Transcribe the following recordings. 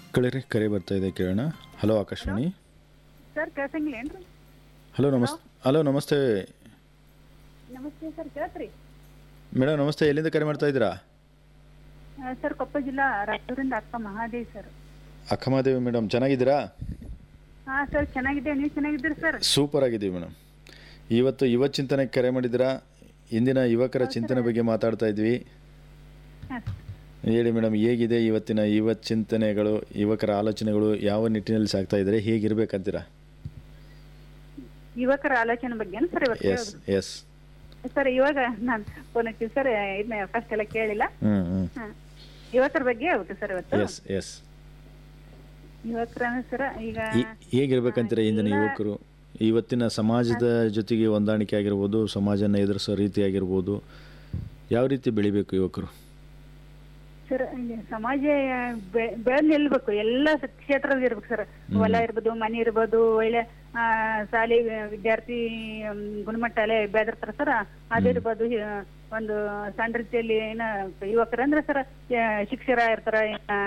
ಕಳಿರಿ ಕರೆ ಬರ್ತಾ ಇದೆ ಕೇಳೋಣ ಹಲೋ ಆಕಾಶವಾಣಿ ಸರ್ ಕೇಳ್ಸಂಗಿಲ್ಲ ಏನ್ರಿ ಹಲೋ ನಮಸ್ತೆ ಹಲೋ ನಮಸ್ತೆ ನಮಸ್ತೆ ಸರ್ ಕೇಳ್ತ್ರಿ ಮೇಡಮ್ ನಮಸ್ತೆ ಎಲ್ಲಿಂದ ಕರೆ ಮಾಡ್ತಾ ಇದ್ದೀರಾ ಆ, ಸರ್ ಕೊಪ್ಪ ಜಿಲ್ಲಾ ರಾಯಚೂರಿಂದ ಅಕ್ಕ ಮಹಾದೇವಿ ಸರ್ ಅಕ್ಕಮಹಾದೇವಿ ಮೇಡಮ್ ಚೆನ್ನಾಗಿದ್ದೀರಾ ಹಾ ಸರ್ ಚೆನ್ನಾಗಿದೆ ನೀವು ಚೆನ್ನಾಗಿದ್ದೀರಿ ಸರ್ ಸೂಪರ್ ಆಗಿದ್ದೀವಿ ಮೇಡಮ್ ಇವತ್ತು ಯುವ ಚಿಂತನೆಗೆ ಕರೆ ಮಾಡಿದ್ದೀರಾ ಇಂದಿನ ಯುವಕರ ಚಿಂತನೆ ಬಗ್ಗೆ ಮಾತಾಡ್ತಾ ಇದ್ವಿ ಹಾ. ಹೇಳಿ ಮೇಡಮ್ ಹೇಗಿದೆ ಇವತ್ತಿನ ಯುವ ಚಿಂತನೆಗಳು ಯುವಕರ ಆಲೋಚನೆಗಳು ಯಾವ ನಿಟ್ಟಿನಲ್ಲಿ ಸಾಗ್ತಾ ಇದ್ದಾರೆ ಹೇಗಿರ್ಬೇಕಂತೀರಾ ಯುವಕರ ಆಲೋಚನೆ ಬಗ್ಗೆ ಸರ್ ಇವತ್ತು ಎಸ್ ಎಸ್ ಸರ್ ಇವಾಗ ನಾನು ಫೋನ್ ಹಚ್ಚಿ ಸರ್ ಇದನ್ನ ಫಸ್ಟ್ ಎಲ್ಲ ಕೇಳಿಲ್ಲ ಹ್ಞೂ ಹ್ಞೂ ಹಾ. ಯುವಕರ ಬಗ್ಗೆ ಆಗುತ್ತೆ ಸರ್ ಇವತ್ತು ಎಸ್ ಎಸ್ ಯುವಕರ ಸರ್ ಈಗ ಹೇಗಿರ್ಬೇಕಂತೀರಾ ಇಂದಿನ ಯುವಕರು ಇವತ್ತಿನ ಸಮಾಜದ ಜೊತೆಗೆ ಹೊಂದಾಣಿಕೆ ಆಗಿರ್ಬೋದು ಸಮಾಜನ ಎದುರಿಸೋ ರೀತಿ ಆಗಿರ್ಬೋದು ಯಾವ ರೀತಿ ಬೆಳಿಬೇಕು ಯುವಕರು ಸರ್ ಇಲ್ಲಿ ಸಮಾಜ ಬೆ- ಬೆಳೆದ್ ನಿಲ್ಬೇಕು ಎಲ್ಲ ಸ- ಕ್ಷೇತ್ರದಲ್ಲಿ ಇರ್ಬೇಕು ಸರ್ ಹೊಲ ಇರ್ಬೋದು ಮನೆ ಇರ್ಬೋದು ಒಳ್ಳೆ ಆ, ಶಾಲೆ ವಿದ್ಯಾರ್ಥಿ ಮ್, ಗುಣಮಟ್ಟ ಎಲ್ಲ ಬೆಳೆದಿರ್ತಾರ ಸರ್ ಅದಿರ್ಬೋದು ಆ, ಒಂದು ಸಣ್ಣ ರೀತಿಯಲ್ಲಿ ಏನ ಯುವಕರಂದ್ರೆ ಸರ್ ಶಿಕ್ಷರ ಇರ್ತಾರ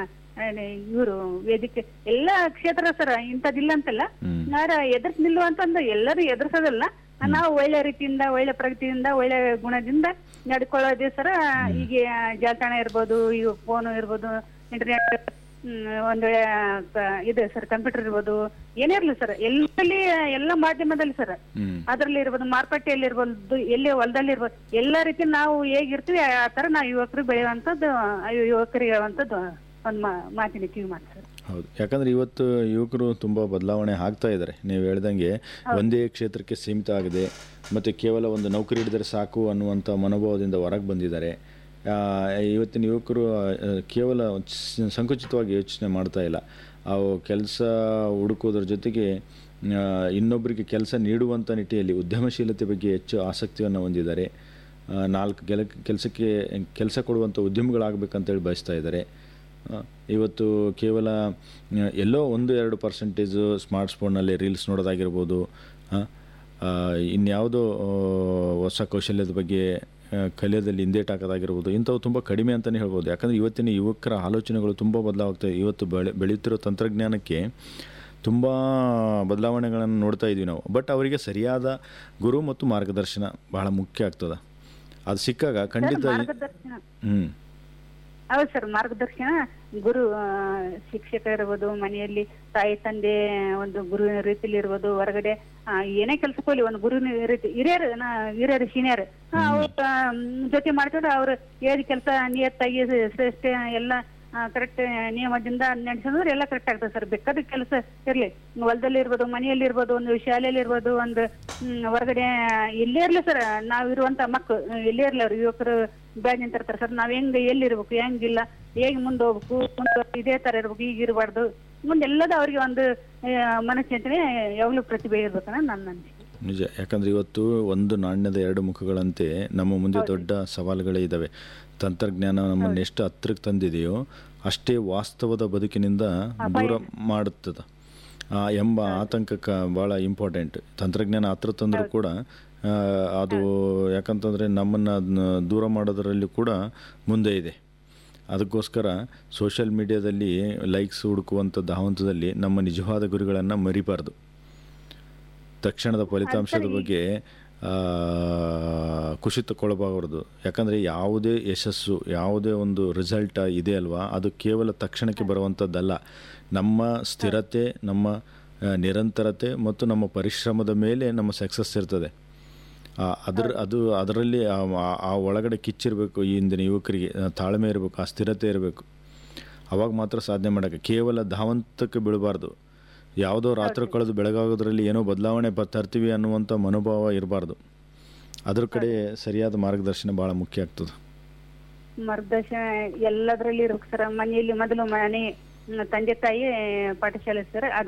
ಇವರು ವೇದಿಕೆ ಎಲ್ಲಾ ಕ್ಷೇತ್ರ ಸರ್ ಇಂಥದಿಲ್ಲ ಅಂತಲ್ಲ ಹ್ಮ್. ಯಾರ ಎದುರ್ಸ್ ನಿಲ್ಲುವಂತಂದು ಎಲ್ಲರೂ ಎದುರ್ಸೋದಲ್ಲ ನಾವು ಒಳ್ಳೆ ರೀತಿಯಿಂದ ಒಳ್ಳೆ ಪ್ರಗತಿಯಿಂದ ಒಳ್ಳೆ ಗುಣದಿಂದ ನಡ್ಕೊಳ್ಳೋದೇ ಸರ ಈಗ ಜಾಲತಾಣ ಇರ್ಬೋದು ಈಗ ಫೋನ್ ಇರ್ಬೋದು ಇಂಟರ್ನೆಟ್ ಒಂದ್ ವೇಳೆ ಕ- ಇದು ಸರ್ ಕಂಪ್ಯೂಟರ್ ಇರ್ಬೋದು ಏನೇ ಇರ್ಲಿ ಸರ್ ಎಲ್ಲಲ್ಲಿ ಎಲ್ಲ ಮಾಧ್ಯಮದಲ್ಲಿ ಸರ್ ಹ್ಮ್ ಅದ್ರಲ್ಲಿ ಇರ್ಬೋದು ಮಾರುಕಟ್ಟೆಯಲ್ಲಿ ಇರ್ಬೋದು ಎಲ್ಲಿ ಹೊಲದಲ್ಲಿ ಇರ್ಬೋದು ಎಲ್ಲಾ ರೀತಿ ನಾವು ಹೇಗಿರ್ತೀವಿ ಆ ತರ ನಾವು ಯುವಕರು ಬೆಳೆಯುವಂತದ್ದು ಯುವಕರಿಗೆ ಹೇಳುವಂತದ್ದು ಒಂದ್ ಮಾ- ಮಾತಿನ ಕಿವಿ ಮಾತು ಸರ್ ಹೌದು ಯಾಕಂದ್ರೆ ಇವತ್ತು ಯುವಕರು ತುಂಬ ಬದಲಾವಣೆ ಆಗ್ತಾ ಇದ್ದಾರೆ ನೀವು ಹೇಳ್ದಂಗೆ ಒಂದೇ ಕ್ಷೇತ್ರಕ್ಕೆ ಸೀಮಿತ ಆಗಿದೆ ಮತ್ತು ಕೇವಲ ಒಂದು ನೌಕರಿ ಹಿಡಿದರೆ ಸಾಕು ಅನ್ನುವಂಥ ಮನೋಭಾವದಿಂದ ಹೊರಗೆ ಬಂದಿದ್ದಾರೆ ಆ, ಇವತ್ತಿನ ಯುವಕರು ಆ, ಕೇವಲ ಸ- ಸಂಕುಚಿತವಾಗಿ ಯೋಚನೆ ಮಾಡ್ತಾ ಇಲ್ಲ ಅವು ಕೆಲಸ ಹುಡುಕೋದ್ರ ಜೊತೆಗೆ ಆ, ಇನ್ನೊಬ್ಬರಿಗೆ ಕೆಲಸ ನೀಡುವಂಥ ನಿಟ್ಟಿನಲ್ಲಿ ಉದ್ಯಮಶೀಲತೆ ಬಗ್ಗೆ ಹೆಚ್ಚು ಆಸಕ್ತಿಯನ್ನು ಹೊಂದಿದ್ದಾರೆ ಆ, ನಾಲ್ಕು ಕೆಲ ಕೆಲಸಕ್ಕೆ ಕೆಲಸ ಕೊಡುವಂಥ ಉದ್ಯಮಿಗಳಾಗಬೇಕಂತೇಳಿ ಬಯಸ್ತಾ ಇದ್ದಾರೆ ಆ, ಇವತ್ತು ಕೇವಲ ಆ, ಎಲ್ಲೋ ಒಂದು ಎರಡು ಪರ್ಸೆಂಟೇಜು ಸ್ಮಾರ್ಟ್ ಫೋನಲ್ಲಿ ರೀಲ್ಸ್ ನೋಡೋದಾಗಿರ್ಬೋದು ಆ, ಆ, ಇನ್ಯಾವುದೋ ಆ, ಹೊಸ ಕೌಶಲ್ಯದ ಬಗ್ಗೆ ಆ, ಕಲಿಯೋದಲ್ಲಿ ಹಿಂದೇಟ್ ಹಾಕೋದಾಗಿರ್ಬೋದು ಇಂಥವು ತುಂಬ ಕಡಿಮೆ ಅಂತಲೇ ಹೇಳ್ಬೋದು ಯಾಕಂದರೆ ಇವತ್ತಿನ ಯುವಕರ ಆಲೋಚನೆಗಳು ತುಂಬ ಬದಲಾಗ್ತವೆ ಇವತ್ತು ಬೆಳೆ ಬೆಳೆಯುತ್ತಿರೋ ತಂತ್ರಜ್ಞಾನಕ್ಕೆ ತುಂಬ ಬದಲಾವಣೆಗಳನ್ನು ನೋಡ್ತಾ ಇದ್ವಿ ನಾವು ಬಟ್ ಅವರಿಗೆ ಸರಿಯಾದ ಗುರು ಮತ್ತು ಮಾರ್ಗದರ್ಶನ ಬಹಳ ಮುಖ್ಯ ಆಗ್ತದೆ ಅದು ಸಿಕ್ಕಾಗ ಖಂಡಿತ ಮಾರ್ಗದರ್ಶನ ಹ್ಞೂ ಹೌದು ಸರ್ ಮಾರ್ಗದರ್ಶನ ಗುರು ಆ, ಶಿಕ್ಷಕ ಇರ್ಬೋದು ಮನೆಯಲ್ಲಿ ತಾಯಿ ತಂದೆ ಒಂದು ಗುರುವಿನ ರೀತಿಲಿ ಇರ್ಬೋದು ಹೊರಗಡೆ ಆ, ಏನೇ ಕೆಲ್ಸಕ್ಕೆ ಹೋಗ್ಲಿ ಒಂದು ಗುರುವಿನ ರೀತಿ ಹಿರಿಯರು ನಾ ಹಿರಿಯರು ಸೀನಿಯರ್ ಅವ್ರ ಜೊತೆ ಮಾಡ್ಕೊಂಡ್ರೆ ಅವ್ರು ಏದ್ ಕೆಲಸ ನಿಯತ್ತಾಗಿ ಶ್ರೇಷ್ಠ ಎಲ್ಲ ಕರೆಕ್ಟ್ ನಿಯಮದಿಂದ ನಡೆಸಿದ್ರೆ ಎಲ್ಲ ಕರೆಕ್ಟ್ ಆಗ್ತದೆ ಸರ್ ಬೇಕಾದ ಕೆಲಸ ಇರ್ಲಿ ಹೊಲದಲ್ಲಿ ಇರ್ಬೋದು ಮನೆಯಲ್ಲಿ ಇರ್ಬೋದು ಒಂದು ಶಾಲೆಯಲ್ಲಿ ಇರ್ಬೋದು ಒಂದು ಹ್ಮ್, ಹೊರಗಡೆ ಎಲ್ಲೇ ಇರ್ಲಿ ಸರ್ ನಾವ್ ಇರುವಂತ ಮಕ್ಕಳು ಎಲ್ಲೇ ಇರ್ಲಿ ಅವ್ರು ಯುವಕರು ಬ್ಯಾಗ್ ನಿಂತಿರ್ತಾರೆ ಸರ್ ನಾವ್ ಹೆಂಗ್ ಎಲ್ಲಿ ಇರ್ಬೇಕು ಹೆಂಗಿಲ್ಲ ಹೇಗ್ ಮುಂದೆ ಹೋಗ್ಬೇಕು ಮುಂದೆ ಇದೇ ತರ ಇರ್ಬೇಕು ಈಗ ಇರಬಾರ್ದು ಮುಂದೆ ಎಲ್ಲದ ಅವ್ರಿಗೆ ಒಂದು ಆ, ಮನಸ್ಸಿಂತನೇ ಯಾವಾಗ್ಲೂ ಪ್ರತಿಭೆ ಇರ್ಬೇಕನ್ನ ನನ್ನ ಅನಿಸಿಕೆ ನಿಜ ಯಾಕಂದರೆ ಇವತ್ತು ಒಂದು ನಾಣ್ಯದ ಎರಡು ಮುಖಗಳಂತೆ ನಮ್ಮ ಮುಂದೆ ದೊಡ್ಡ ಸವಾಲುಗಳೇ ಇದ್ದಾವೆ ತಂತ್ರಜ್ಞಾನ ನಮ್ಮನ್ನು ಎಷ್ಟು ಹತ್ರಕ್ಕೆ ತಂದಿದೆಯೋ ಅಷ್ಟೇ ವಾಸ್ತವದ ಬದುಕಿನಿಂದ ದೂರ ಮಾಡುತ್ತದೆ ಆ, ಎಂಬ ಆತಂಕಕ್ಕೆ ಭಾಳ ಇಂಪಾರ್ಟೆಂಟ್ ತಂತ್ರಜ್ಞಾನ ಹತ್ರ ತಂದರೂ ಕೂಡ ಆ, ಅದು ಯಾಕಂತಂದರೆ ನಮ್ಮನ್ನು ದೂರ ಮಾಡೋದರಲ್ಲಿ ಕೂಡ ಮುಂದೆ ಇದೆ ಅದಕ್ಕೋಸ್ಕರ ಸೋಷಿಯಲ್ ಮೀಡಿಯಾದಲ್ಲಿ ಲೈಕ್ಸ್ ಹುಡುಕುವಂಥ ಧಾವಂತದಲ್ಲಿ ನಮ್ಮ ನಿಜವಾದ ಗುರಿಗಳನ್ನು ಮರಿಬಾರ್ದು ತಕ್ಷಣದ ಫಲಿತಾಂಶದ ಬಗ್ಗೆ ಆ, ಖುಷಿ ತಗೊಳ್ಬಾರ್ದು ಯಾಕಂದರೆ ಯಾವುದೇ ಯಶಸ್ಸು ಯಾವುದೇ ಒಂದು ರಿಸಲ್ಟ್ ಇದೆ ಅಲ್ವಾ ಅದು ಕೇವಲ ತಕ್ಷಣಕ್ಕೆ ಬರುವಂಥದ್ದಲ್ಲ ನಮ್ಮ ಸ್ಥಿರತೆ ನಮ್ಮ ಆ, ನಿರಂತರತೆ ಮತ್ತು ನಮ್ಮ ಪರಿಶ್ರಮದ ಮೇಲೆ ನಮ್ಮ ಸಕ್ಸಸ್ ಇರ್ತದೆ ಆ, ಅದರ ಅದು ಅದರಲ್ಲಿ ಆ- ಆ- ಆ ಒಳಗಡೆ ಕಿಚ್ಚಿರಬೇಕು ಈ ಇಂದಿನ ಯುವಕರಿಗೆ ಆ, ತಾಳ್ಮೆ ಇರಬೇಕು ಆ ಸ್ಥಿರತೆ ಇರಬೇಕು ಅವಾಗ ಮಾತ್ರ ಸಾಧನೆ ಮಾಡೋಕ್ಕೆ ಕೇವಲ ಧಾವಂತಕ್ಕೆ ಬೀಳಬಾರ್ದು ಯಾವುದೋ ರಾತ್ರಿ ಕಳೆದು ಬೆಳಗಾಗೋದ್ರಲ್ಲಿ ಏನೋ ಬದಲಾವಣೆ ಬ ತರ್ತೀವಿ ಅನ್ನುವಂಥ ಮನೋಭಾವ ಇರಬಾರ್ದು ಅದ್ರ ಕಡೆ ಸರಿಯಾದ ಮಾರ್ಗದರ್ಶನ ಭಾಳ ಮುಖ್ಯ ಆಗ್ತದೆ ಮಾರ್ಗದರ್ಶನ ಎಲ್ಲದರಲ್ಲಿ ಇರ್ಬೇಕು ಸರ್ ಮನೆಯಲ್ಲಿ ಮೊದಲು ಮನೆ ಹ್ಮ್, ತಂದೆ ತಾಯಿ ಪಾಠಶಾಲೆ ಸರ್ ಅದ್ರ